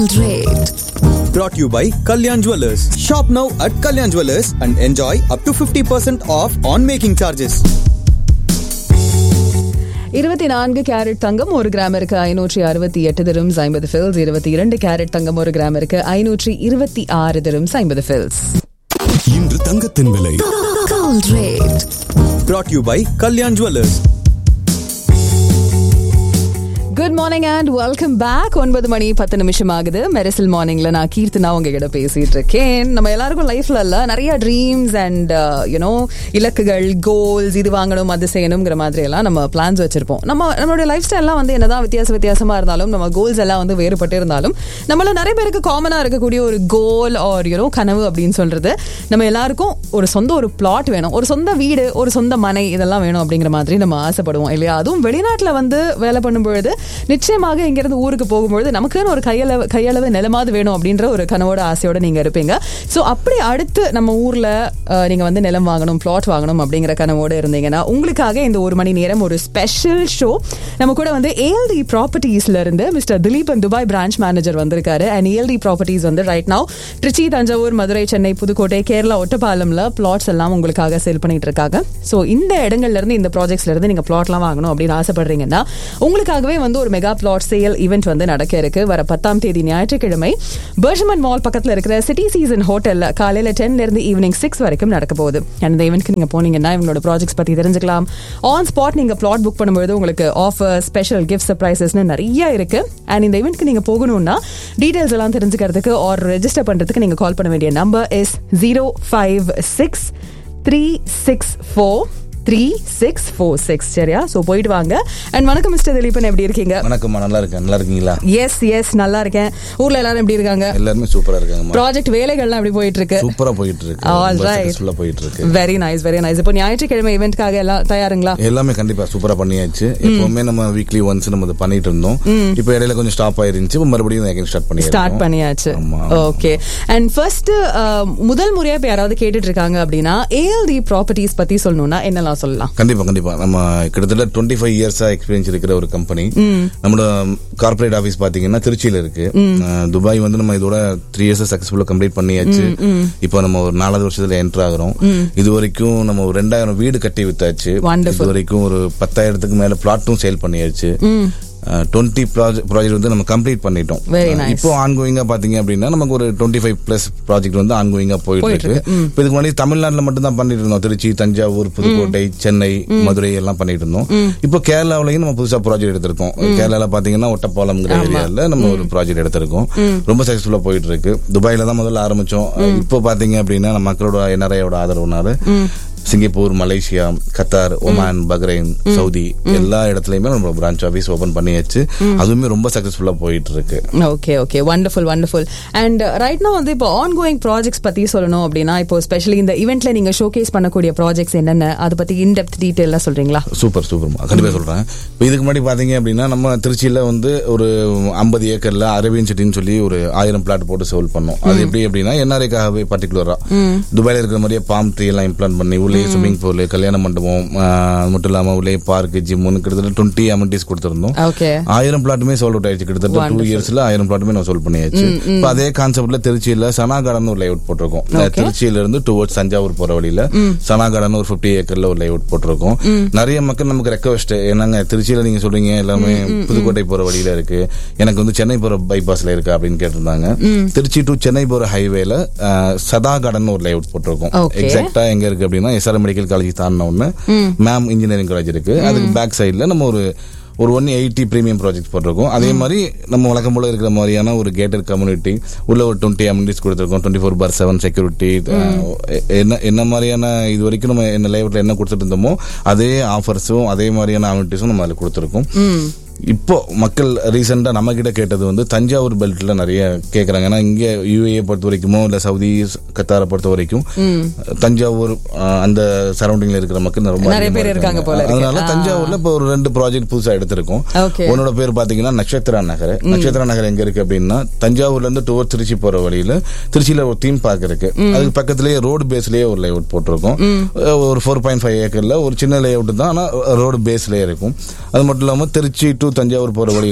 Gold rate. Brought to you by Kalyan Jewelers. Shop now at Kalyan Jewelers and enjoy up to 50% off on making charges. இருபத்தி நான்கு carrot தங்கம் ஒரு கிராமிற்கு ஐநூற்றி அறுபத்தி எட்டு dirhams ஐம்பது ஃபில்ஸ் இருபத்தி இரண்டு கேரட் தங்கம் ஒரு கிராமிற்கு ஐநூற்றி இருபத்தி ஆறு திரம்ஸ் ஐம்பது ஃபில்ஸ் இன்று தங்கத்தின் விலை Gold rate. Brought to you by Kalyan Jewelers. Good morning and welcome back ஒன்பது மணி பத்து நிமிஷம் ஆகுது மெரிசல் மார்னிங்ல நான் கீர்த்தனா உங்ககிட்ட பேசிட்டு இருக்கேன் நம்ம எல்லாருக்கும் லைஃப்ல இல்ல நிறைய ட்ரீம்ஸ் அண்ட் யூனோ இலக்குகள் கோல்ஸ் இது வாங்கணும் அது செய்யணுங்கிற மாதிரி எல்லாம் நம்ம பிளான்ஸ் வச்சிருப்போம் நம்ம நம்மளுடைய லைஃப் ஸ்டைல்லாம் வந்து என்னதான் வித்தியாச வித்தியாசமா இருந்தாலும் நம்ம கோல்ஸ் எல்லாம் வந்து வேறுபட்டு இருந்தாலும் நம்மள நிறைய பேருக்கு காமனா இருக்கக்கூடிய ஒரு கோல் ஆர் யூனோ கனவு அப்படின்னு சொல்றது நம்ம எல்லாருக்கும் ஒரு சொந்த ஒரு பிளாட் வேணும் ஒரு சொந்த வீடு ஒரு சொந்த மனை இதெல்லாம் வேணும் அப்படிங்கிற மாதிரி நம்ம ஆசைப்படுவோம் இல்லையா அதுவும் வெளிநாட்டுல வந்து வேலை பண்ணும் பொழுது நிச்சயமாக இங்கிருந்து ஊருக்கு போகும்பொழுது நமக்குன்னு ஒரு கையளவு கையளவு நிலமாவது வேணும் அப்படின்ற ஒரு கனவோட ஆசையோட நீங்க இருப்பீங்க ஸோ அப்படி அடுத்து நம்ம ஊர்ல அஹ், நீங்க வந்து நிலம் வாங்கணும் பிளாட் வாங்கணும் அப்படிங்கிற கனவோட இருந்தீங்கன்னா உங்களுக்காக இந்த ஒரு மணி நேரம் ஒரு ஸ்பெஷல் ஷோ நம்ம கூட வந்து ஏஎல்டி ப்ராப்பர்ட்டிஸ்ல இருந்து mister Dileepan Dubai branch manager வந்திருக்காரு அண்ட் ஏஎல்டி ப்ராப்பர்ட்டிஸ் வந்து ரைட் நவ் திருச்சி தஞ்சாவூர் மதுரை சென்னை புதுக்கோட்டை கேரளா ஒட்டப்பாலம்ல பிளாட்ஸ் எல்லாம் உங்களுக்காக சேல் பண்ணிட்டு இருக்காங்க ஸோ இந்த இடங்கள்ல இருந்து இந்த ப்ராஜெக்ட்ஸ்ல இருந்து நீங்க பிளாட்லாம் வாங்கணும் அப்படின்னு ஆசைப்படுறீங்கன்னா உங்களுக்காகவே வந்து ஒரு மெகா பிளாட் சேல் ஈவெண்ட் வந்து நடக்க இருக்கு வர பத்தாம் தேதி ஞாயிற்றுக்கிழமை பர்ஜமன் மால் பக்கத்துல இருக்கிற சிட்டி சீசன் ஹோட்டல்ல காலையில டென்ல இருந்து ஈவினிங் சிக்ஸ் வரைக்கும் நடக்க போகுது And இந்த ஈவெண்ட்க்கு நீங்க போனீங்கன்னா இவங்களோட ப்ராஜெக்ட்ஸ் பத்தி தெரிஞ்சுக்கலாம் ஆன் ஸ்பாட் நீங்க பிளாட் புக் பண்ணும்போது உங்களுக்கு ஆஃபர் ஸ்பெஷல் கிஃப்ட் சர்ப்ரைசஸ்னு நிறைய இருக்கு அண்ட் இந்த ஈவெண்ட்க்கு நீங்க போகணும்னா டீடைல்ஸ் எல்லாம் தெரிஞ்சுக்கிறதுக்கு ஆர் ரெஜிஸ்டர் பண்றதுக்கு நீங்க கால் பண்ண வேண்டிய number is zero five six three six four three six four six சரியா ஸோ போயிட்டு வாங்க அண்ட் வணக்கம் மிஸ்டர் திலீபன் எப்படி இருக்கீங்க வணக்கம்மா நல்லா இருக்கேன் நல்லா இருக்கீங்களா எஸ் எஸ் நல்லா இருக்கேன் ஊர்ல எல்லாரும் எப்படி இருக்காங்க எல்லாருமே சூப்பரா இருக்காங்கம்மா ப்ராஜெக்ட் வேலைகள்லாம் எப்படி போயிட்டு இருக்கு சூப்பரா போயிட்டு இருக்கு All ரொம்ப right. successful-ஆ போயிட்டு இருக்கு வெரி நைஸ் வெரி நைஸ் இப்போ ஞாயிற்றுக்கிழமை இவெண்ட்காக எல்லாம் தயாருங்களா எல்லாமே கண்டிப்பா சூப்பரா பண்ணியாச்சு எப்பவுமே நம்ம வீக்லி ஒன்ஸ் நம்ம இதை பண்ணிட்டு இருந்தோம் இப்போ இடையில கொஞ்சம் ஸ்டாப் ஆயிருந்துச்சு இப்போ மறுபடியும் again ஸ்டார்ட் பண்ணி ஸ்டார்ட் பண்ணியாச்சு ஆமா ஓகே அண்ட் ஃபர்ஸ்ட் முதல் முறையா இப்ப யாராவது கேட்டுட்டு இருக்காங்க அப்படின்னா ஏஎல்டி ப்ராப்பர்ட்டிஸ் பத்தி சொல்லணும்னா என்னெல்லாம் சொல்லலாம் கண்டிப்பா கண்டிப்பா நம்ம கிட்டத்தட்ட டுவெண்ட்டி ஃபைவ் இயர்ஸா எக்ஸ்பீரியன்ஸ் இருக்கிற ஒரு கம்பெனி நம்மளோட கார்பரேட் ஆபீஸ் பாத்தீங்கன்னா திருச்சியில இருக்கு அஹ், துபாய் வந்து நம்ம இதோட த்ரீ இயர்ஸ் சக்சஸ்ஃபுல்லா கம்ப்ளீட் பண்ணியாச்சு இப்போ நம்ம ஒரு நாலாவது வருஷத்துல என்டர் ஆகுறோம் இது வரைக்கும் நம்ம ஒரு ரெண்டாயிரம் வீடு கட்டி வித்தாச்சு Wonderful. இது வரைக்கும் ஒரு பத்தாயிரத்துக்கு மேல பிளாட்டும் சேல் பண்ணியாச்சு டுவெண்ட்டி ப்ராஜெக்ட் வந்து நம்ம கம்ப்ளீட் பண்ணிட்டோம் Very அஹ், nice. இப்போ ஆன்கோயிங்கா பாத்தீங்க அப்படின்னா நமக்கு ஒரு டுவெண்ட்டி ஃபைவ் பிளஸ் ப்ராஜெக்ட் வந்து ஆன்கோயிங்கா போயிட்டு போயிட்டு இருக்கு இப்போ இதுக்கு முன்னாடி தமிழ்நாட்டுல மட்டும் தான் பண்ணிட்டு இருந்தோம் திருச்சி தஞ்சாவூர் புதுக்கோட்டை சென்னை மதுரை எல்லாம் பண்ணிட்டு இருந்தோம் இப்போ கேரளாவிலையும் நம்ம புதுசா ப்ராஜெக்ட் எடுத்திருக்கோம் கேரளால பாத்தீங்கன்னா ஒட்டப்பாலம்ங்கிற ஏரியால நம்ம ஒரு ப்ராஜெக்ட் எடுத்திருக்கோம் ரொம்ப சக்சஸ்ஃபுல்லா போயிட்டு இருக்கு துபாயில தான் முதல்ல ஆரம்பிச்சோம் இப்போ பாத்தீங்க அப்படின்னா நம்ம மக்களோட என்ஆர்ஐயோட ஆதரவுனால Singapore Malaysia Qatar Oman Bahrain Saudi எல்லா இடத்துலயுமே நம்ம பிரான்ச் ஆபீஸ் ஓபன் பண்ணியாச்சு அதுவுமே ரொம்ப சக்சஸ்ஃபுல்லா போயிட்டு இருக்கு okay okay wonderful wonderful and right now வந்து இப்போ ஆன் கோயிங் ப்ராஜெக்ட்ஸ் பத்தி சொல்லணும் அப்படின்னா இப்போ ஸ்பெஷலி இந்த இவெண்ட்ல நீங்க ஷோகேஸ் பண்ணக்கூடிய ப்ராஜெக்ட்ஸ் என்னென்ன அதை பத்தி இன்டெப்த் டீட்டெயிலாக சொல்றீங்களா சூப்பர் சூப்பர்மா கண்டிப்பா சொல்றேன் இப்போ இதுக்கு முன்னாடி பாத்தீங்க அப்படின்னா நம்ம திருச்சியில வந்து ஒரு ஐம்பது ஏக்கர்ல அரேபியன் சிட்டின்னு சொல்லி ஒரு ஆயிரம் பிளாட் போட்டு சேல் பண்ணோம் அது எப்படி அப்படின்னா என்ஆர்ஐக்காகவே பர்டிகுலரா துபாயில இருக்கிற மாதிரியே பாம் ட்ரீ எல்லாம் இம்ப்ளான் பண்ணி உள்ளே ஸ்விம்மிங் பூல் கல்யாண மண்டபம் ஆஹ், அது மட்டும் இல்லாம உள்ளே பார்க் ஜிம்னு கிட்டத்தட்ட டுவெண்ட்டி அமெண்டிஸ் கொடுத்திருந்தோம் ஓகே ஆயிரம் பிளாட்டுமே சோல்ட் அவுட் ஆயிடுச்சு கிட்டத்தட்ட டூ இயர்ஸ்ல ஆயிரம் பிளாட்டுமே நம்ம சோல்ட் பண்ணியாச்சு இப்போ அதே கான்செப்ட்ல திருச்சியில சனா கார்டன் ஒரு லேஅவுட் போட்டிருக்கோம் திருச்சியில இருந்து டுவர்ட்ஸ் தஞ்சாவூர் போற வழியில சனா கார்டன் ஒரு பிப்டி ஏக்கர்ல ஒரு லேஅவுட் போட்டிருக்கோம் நிறைய மக்கள் நமக்கு ரெக்வஸ்ட் என்னங்க திருச்சியில நீங்க சொல்றீங்க எல்லாமே புதுக்கோட்டை போற வழியில இருக்கு எனக்கு வந்து சென்னை போற பைபாஸ்ல இருக்கு அப்படின்னு கேட்டிருந்தாங்க திருச்சி டு சென்னை போற ஹைவேல சதா கார்டன் ஒரு லேஅவுட் போட்டிருக்கோம் Okay. எக்ஸாக்டா எங்க இருக்கு அப்படின்னா எஸ்ஆர் மெடிக்கல் காலேஜ் தாண்டின உடனே மேம் இன்ஜினியரிங் காலேஜ் இருக்கு அதுக்கு பேக் சைடுல நம்ம ஒரு ஒரு ஒன் எயிட்டி ப்ரீமியம் ப்ராஜெக்ட் போட்டிருக்கோம் அதே மாதிரி நம்ம வழக்கம் போல இருக்கிற மாதிரியான ஒரு கேட்டட் கம்யூனிட்டி உள்ள ஒரு டுவெண்ட்டி அமினிட்டிஸ் கொடுத்துருக்கோம் twenty four by seven security என்ன என்ன மாதிரியான இது வரைக்கும் நம்ம என்ன லேஅவுட்ல என்ன கொடுத்துட்டு இருந்தோமோ அதே ஆஃபர்ஸும் அதே மாதிரியான அமினிட்டிஸும் நம்ம அதில் கொடுத்துருக்கோம் இப்போ மக்கள் ரீசெண்டா நம்ம கிட்ட கேட்டது வந்து தஞ்சாவூர் பெல்ட்ல நிறைய கேக்குறாங்க ஏன்னா இங்க யூஏ பொறுத்த வரைக்குமோ இல்ல சவுதி கத்தாரை பொறுத்த வரைக்கும் தஞ்சாவூர் அஹ், அந்த சரௌண்டிங்ல இருக்கிற மக்கள் ரொம்ப நிறைய அதிகமா பேர் இருக்காங்க போல இருக்கு. அதனால தஞ்சாவூர்ல இப்போ ஒரு ரெண்டு ப்ராஜெக்ட் புதுசா எடுத்திருக்கோம் Okay. உன்னோட பேர் பாத்தீங்கன்னா நட்சத்திரா நகர் நட்சத்திரா நகர் எங்க இருக்கு அப்படின்னா தஞ்சாவூர்ல இருந்து டுவர் திருச்சி போற வழியில திருச்சியில ஒரு தீம் பார்க் இருக்கு அதுக்கு பக்கத்துலயே ரோடு பேஸ்லயே ஒரு லேஅவுட் போட்டிருக்கோம் ஒரு ஃபோர் பாயிண்ட் ஃபைவ் ஏக்கர்ல ஒரு சின்ன லேஅவுட் தான் ஆனா ரோடு பேஸ்லயே இருக்கும் அது மட்டும் இல்லாம திருச்சி டு தஞ்சாவூர் போற வழியில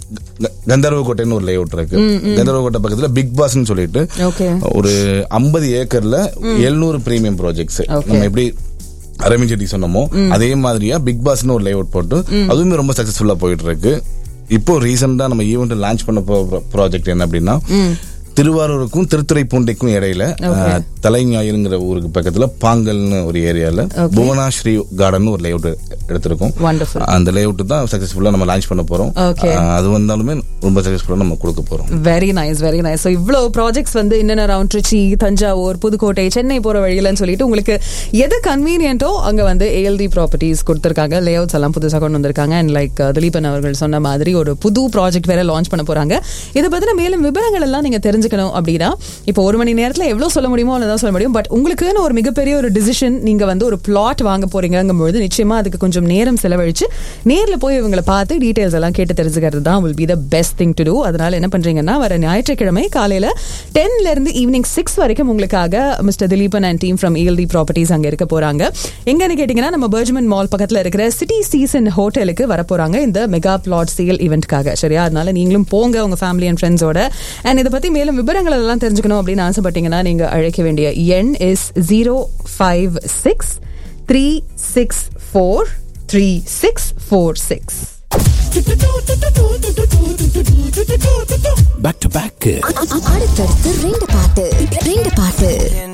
க- கந்தர்வ கோட்டைன்னு ஒரு லேஅவுட் இருக்கு கந்தர்வ கோட்டை பக்கத்துல பிக் பாஸ்னு சொல்லிட்டு Okay. ஒரு ஐம்பது ஏக்கர்ல எழுநூறு பிரீமியம் ப்ராஜெக்ட்ஸ் Okay. நம்ம எப்படி அரவிந்த் செட்டி சொன்னோமோ அதே மாதிரியா பிக் பாஸ்னு ஒரு லேஅவுட் போட்டு அதுவுமே ரொம்ப சக்சஸ்ஃபுல்லா போயிட்டு இருக்கு இப்போ ரீசெண்டா நம்ம ஈவெண்ட் லான்ச் பண்ண ப்ராஜெக்ட் என்ன அப்படின்னா திருவாரூருக்கும் திருத்துறைப்பூண்டிக்கும் இடையில அஹ், தலைஞாயிறுங்கிற ஊருக்கு பக்கத்துல பாங்கல்னு ஒரு ஏரியால புவனாஸ்ரீ கார்டன் ஒரு லேஅவுட் எடுத்திருக்கோம் Wonderful. அந்த லேஅவுட் தான் சக்சஸ்ஃபுல்லா நம்ம லான்ச் பண்ண போறோம் Okay. அஹ், அது வந்தாலுமே ரொம்ப சக்சஸ்ஃபுல்லா நம்ம கொடுக்க போறோம் very nice very nice so இவ்வளோ ப்ராஜெக்ட்ஸ் வந்து இன்னும் அரவுண்ட் திருச்சி தஞ்சாவூர் புதுக்கோட்டை சென்னை போற வழியிலன்னு சொல்லிட்டு உங்களுக்கு எது கன்வீனியன்ட்டோ அங்க வந்து ஏஎல்டி ப்ராப்பர்ட்டிஸ் கொடுத்துருக்காங்க லே அவுட்ஸ் எல்லாம் புதுசாக கொண்டு வந்திருக்காங்க அண்ட் லைக் திலீபன் அவர்கள் சொன்ன மாதிரி ஒரு புது ப்ராஜெக்ட் வேற லான்ச் பண்ண போறாங்க இதை பத்தின மேலும் விவரங்கள் எல்லாம் நீங்க தெரிஞ்சுக்கணும் அப்படின்னா இப்போ ஒரு மணி நேரத்துல எவ்வளவு சொல்ல முடியுமோ அவ்வளவுதான் சொல்ல முடியும் பட் உங்களுக்குன்னு ஒரு மிகப்பெரிய ஒரு டிசிஷன் நீங்க வந்து ஒரு பிளாட் வாங்க போறீங்கங்கும்போது நிச்சயமா அதுக்கு கொஞ்சம் நேரம் செலவழிச்சு நேர்ல போய் இவங்களை பார்த்து டீடைல்ஸ் எல்லாம் கேட்டு தெரிஞ்சுக்கிறது தான் will be the best thing to do அதனால என்ன பண்றீங்கன்னா வர ஞாயிற்றுக்கிழமை காலையில டென்ல இருந்து ஈவினிங் சிக்ஸ் வரைக்கும் உங்களுக்காக mister Dileepan and team from ALT properties அங்க இருக்க போறாங்க எங்கன்னு கேட்டீங்கன்னா நம்ம பர்ஜ்மன் மால் பக்கத்துல இருக்கிற சிட்டி சீசன் ஹோட்டலுக்கு வர போறாங்க இந்த மெகா பிளாட் சேல் ஈவெண்ட்காக சரியா அதனால நீங்களும் போங்க உங்க ஃபேமிலி அண்ட் ஃப்ரெண்ட்ஸோட அண்ட் இதை பத்தி மேலும் விவரங்கள் எல்லாம் தெரிஞ்சுக்கணும் அப்படின்னு ஆசைப்பட்டீங்கன்னா நீங்க அழைக்க வேண்டிய எண் is zero five six three six four three six four six back to back அடுத்தடுத்து ரெண்டு பாட்டு ரெண்டு பாட்டு